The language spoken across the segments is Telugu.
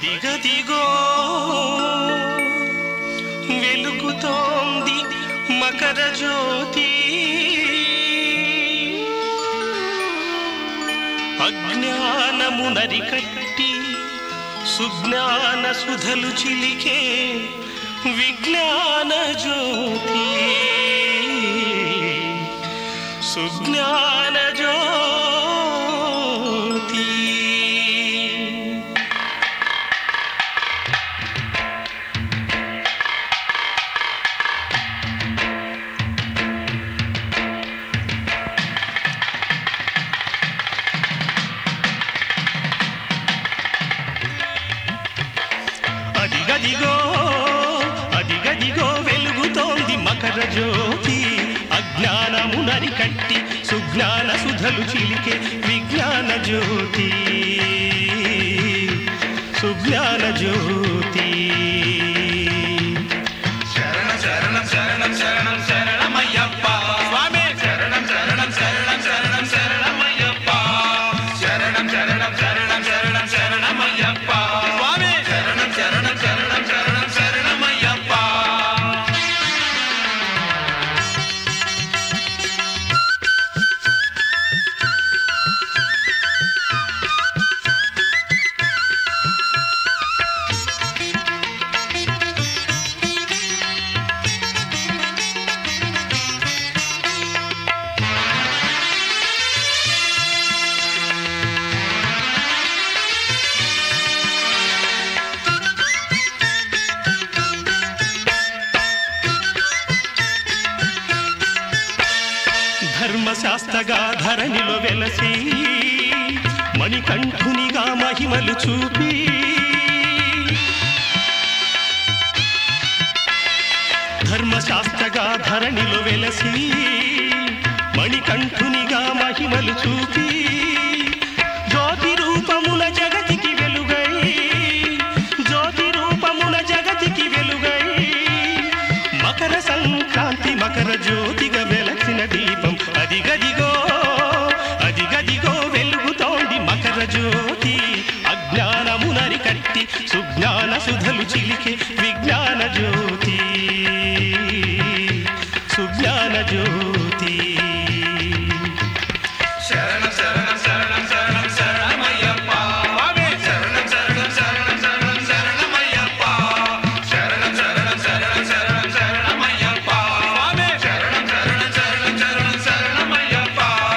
అదిగదిగో వెలుగుతోంది మకర జ్యోతి అజ్ఞానము నరికట్టి సుజ్ఞాన సుధలు చిలికే విజ్ఞాన జ్యోతి సుజ్ఞాన జ్యోతి అదిగదిగో అదిగదిగో వెలుగుతోంది మకర జ్యోతి అజ్ఞానము నరికట్టి సుజ్ఞాన సుధలు చిలికే విజ్ఞాన జ్యోతి సుజ్ఞాన జ్యోతి శరణం శరణం శరణం శరణం శరణమయ్యప్ప స్వామి శరణం శరణం శరణం శరణం శరణమయ్యప్ప శరణం శరణం శరణం శరణం శరణమయ్యప్ప స్వామి శరణం శరణం శరణం శరణం శరణమయ్యప్ప ధర్మశాస్త్రగా ధరణిలో వెలసి మణికంఠునిగా మహిమలు చూపి ధర్మశాస్త్రగా ధరణిలో వెలసి మణికంఠునిగా మహిమలు చూపి జ్యోతి రూపమున జగతికి వెలుగై జ్యోతి రూపమున జగతికి వెలుగై మకర సంక్రాంతి మకర జ్యోతిగా వెలసిన దీపం అదిగదిగో అదిగదిగో వెలుగుతోంది మకర జ్యోతి అజ్ఞానము నరికట్టి సుజ్ఞాన సుధలు చిలికే విజ్ఞాన జ్యోతి సుజ్ఞాన జ్యోతి శరణం శరణం శరణం శరణం శరణమయ్యప్ప స్వామి శరణం శరణం శరణం శరణం శరణమయ్యప్ప శరణం శరణం శరణం శరణం శరణమయ్యప్ప స్వామి శరణం శరణం శరణం శరణం శరణమయ్యప్ప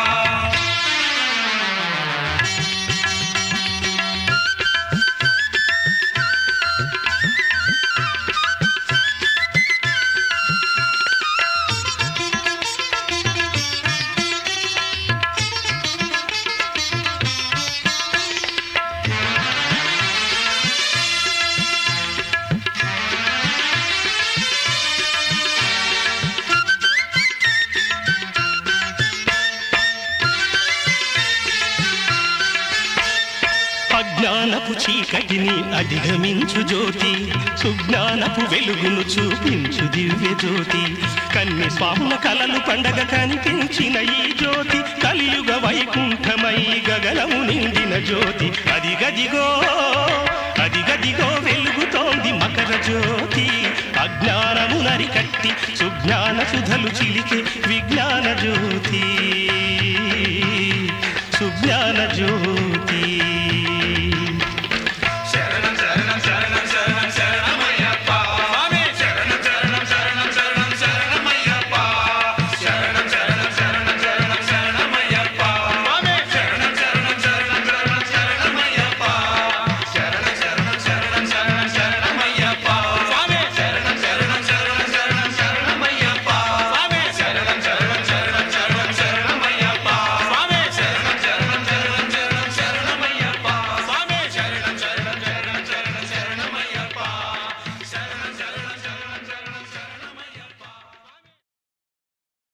అజ్ఞానపు చీకటిని అధిగమించు జ్యోతి సుజ్ఞానపు వెలుగును చూపించు దివ్య జ్యోతి కన్ని స్వాముల కలలు పండగ కనిపించిన ఈ జ్యోతి కలియుగ వైకుంఠమై గగనము నిండిన జ్యోతి అదిగదిగో అదిగదిగో వెలుగుతోంది మకర జ్యోతి అజ్ఞానము నరికట్టి సుజ్ఞాన సుధలు చిలికే విజ్ఞాన జ్యోతి